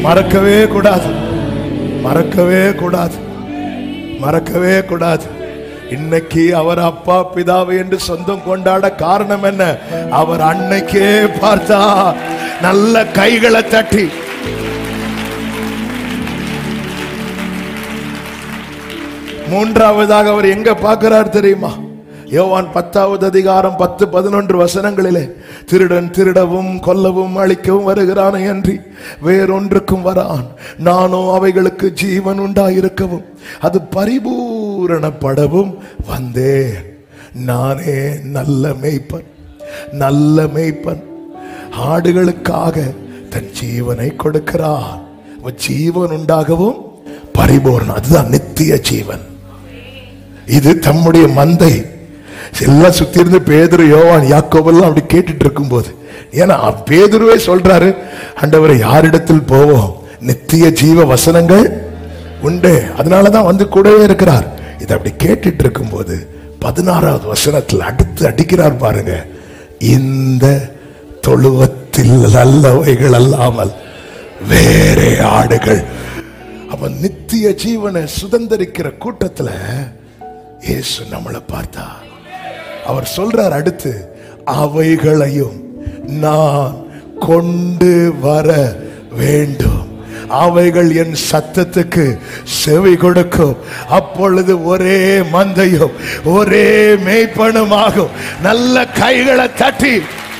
மறக்கவே கூடாது மறக்கவே கூடாது மறக்கவே கூடாது இன்னைக்கு அவர் அப்பா பிதாவை என்று சொந்தம் கொண்டாட காரணம் என்ன அவர் அன்னைக்கே பார்த்தா நல்ல கைகளை தட்டி மூன்றாவதாக அவர் எங்க பார்க்கிறார் தெரியுமா யோவான் பத்தாவது அதிகாரம் பத்து பதினொன்று வசனங்களிலே திருடன் திருடவும் கொல்லவும் அழிக்கவும் வருகிறான் அன்றி வேறொன்றுக்கும் வரான் நானோ அவைகளுக்கு ஜீவன் உண்டாயிருக்கவும் அது பரிபூரணப்படவும் வந்தேன் நானே நல்ல மேய்ப்பன் நல்ல மேய்ப்பன் ஆடுகளுக்காக தன் ஜீவனை கொடுக்கிறார் அவன் ஜீவன் உண்டாகவும் பரிபூர்ணம் அதுதான் நித்திய ஜீவன் இது தம்முடைய மந்தை எல்லாம் சுத்தி இருந்து பேதுரு யோவான் யாக்கோபெல்லாம் அப்படி கேட்டுட்டு இருக்கும்போது ஏன்னா பேதுருவே சொல்றாரு ஆண்டவரை யாரிடத்தில் போவோம் நித்திய ஜீவ வசனங்கள் உண்டு அதனாலதான் வந்து கூடவே இருக்கிறார் இதை அப்படி கேட்டுட்டு இருக்கும்போது பதினாறாவது வசனத்தில் அடுத்து அடிக்கிறார் பாருங்க இந்த தொழுவத்தில் நல்லவைகள் அல்லாமல் வேறே ஆடுகள் அப்ப நித்திய ஜீவனை சுதந்திரிக்கிற கூட்டத்துல இயேசு நம்மளை பார்த்தா அவர் சொல்றார் அடுத்து அவைகளையும் நான் கொண்டு வர வேண்டும் அவைகள் என் சத்தத்துக்கு செவி கொடுக்கும் அப்பொழுது ஒரே மந்தையும் ஒரே மேய்ப்பனுமாகும் நல்ல கைகளை தட்டி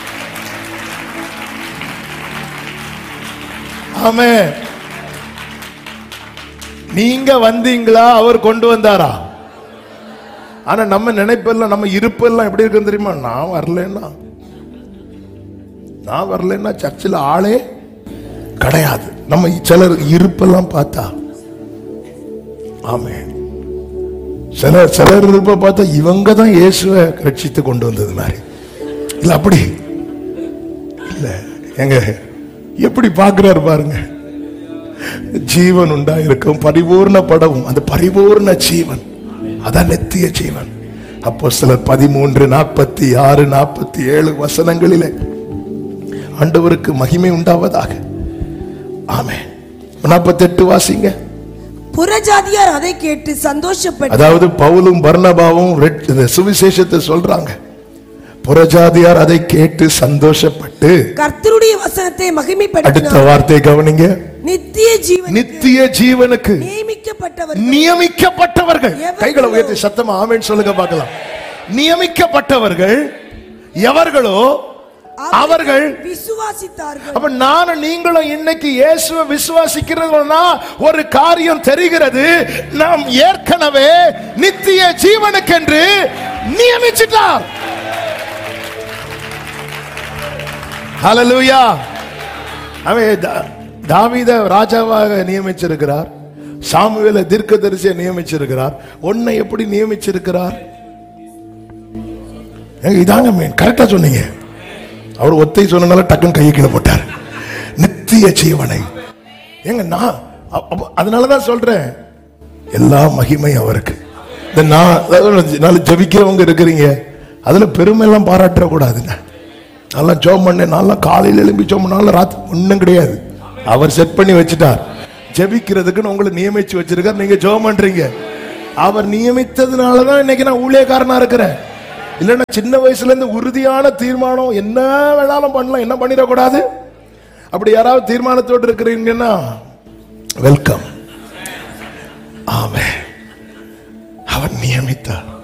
ஆமே நீங்க வந்தீங்களா அவர் கொண்டு வந்தாரா ஆனா நம்ம நினைப்பெல்லாம் நம்ம இருப்பெல்லாம் எப்படி இருக்குன்னு தெரியுமா நான் வரலன்னா நான் வரலன்னா சர்ச்சில் ஆளே கிடையாது நம்ம சிலர் இருப்பெல்லாம் பார்த்தா ஆமே சிலர் சிலர் இருப்ப பார்த்தா இவங்க தான் இயேசுவை ரட்சித்து கொண்டு வந்தது மாதிரி இல்ல அப்படி இல்ல எங்க எப்படி பார்க்கிறாரு பாருங்க ஜீவன் உண்டாயிருக்கும் பரிபூர்ணப்படவும் அந்த பரிபூர்ண ஜீவன் அதான் நித்திய ஜீவன் அப்போ சிலர் பதிமூன்று நாற்பத்தி ஆறு நாற்பத்தி ஏழு வசனங்களிலே ஆண்டவருக்கு மகிமை உண்டாவதாக ஆமே நாற்பத்தி எட்டு வாசிங்க புறஜாதியார் அதை கேட்டு சந்தோஷப்பட்டு அதாவது பவுலும் பர்ணபாவும் ரெட்- இந்த சுவிசேஷத்தை சொல்றாங்க புறஜாதியார் அதை கேட்டு சந்தோஷப்பட்டு கர்த்தருடைய வசனத்தை அடுத்த மகிமைப்படுத்தினார் வார்த்தை கவனிங்க நித்திய ஜீவன் நித்திய ஜீவனுக்கு நியமிக்கப்பட்டவர் நியமிக்கப்பட்டவர்கள் எவர்களோ? கைகளை உயர்த்தி சத்தமா ஆமென் சொல்லுங்க பார்க்கலாம் நியமிக்கப்பட்டவர்கள் எவர்களோ அவர்கள் விசுவாசித்தார்கள் அப்ப நானும் நீங்களும் இன்னைக்கு இயேசுவை விசுவாசிக்கிறதுனா ஒரு காரியம் தெரிகிறது நாம் ஏற்கனவே நித்திய ஜீவனுக்கென்று நியமிச்சிட்டார் ஹalleluya அவன் தா- தாவீத ராஜாவாக நியமிச்சிருக்கிறார் சாமுவேல தீர்க்கதரிசியை நியமிச்சிருக்கிறார் உன்னை எப்படி நியமிச்சிருக்கிறார் ஏங்க, இதாங்க மீன் கரெக்டா சொன்னீங்க அவர் ஒத்தை சொன்னனால டக்குன்னு கையை கீழே போட்டார் நித்திய ஜீவனை ஏங்க நான் அ- அப்ப- அதனாலதான் சொல்றேன் எல்லா மகிமை அவருக்கு இந்த நான் அதாவது நாலு ஜபிக்கிறவங்க இருக்கிறீங்க அதுல பெருமை எல்லாம் பாராட்ட கூடாதுங்க நல்லா ஜோம் பண்ணேன் நல்லா காலையில் எழும்பி ஜோம் பண்ணாலும் ராத்திரி ஒன்றும் கிடையாது அவர் செட் பண்ணி வச்சுட்டார் ஜெபிக்கிறதுக்குன்னு உங்களை நியமிச்சு வச்சிருக்கார் நீங்க ஜோம் பண்றீங்க அவர் நியமித்ததுனால தான் இன்னைக்கு நான் ஊழியக்காரனா இருக்கிறேன் இல்லைன்னா சின்ன வயசுல இருந்து உறுதியான தீர்மானம் என்ன வேணாலும் பண்ணலாம் என்ன பண்ணிடக்கூடாது அப்படி யாராவது தீர்மானத்தோடு இருக்கிறீங்கன்னா வெல்கம் ஆமே அவர் நியமித்தார்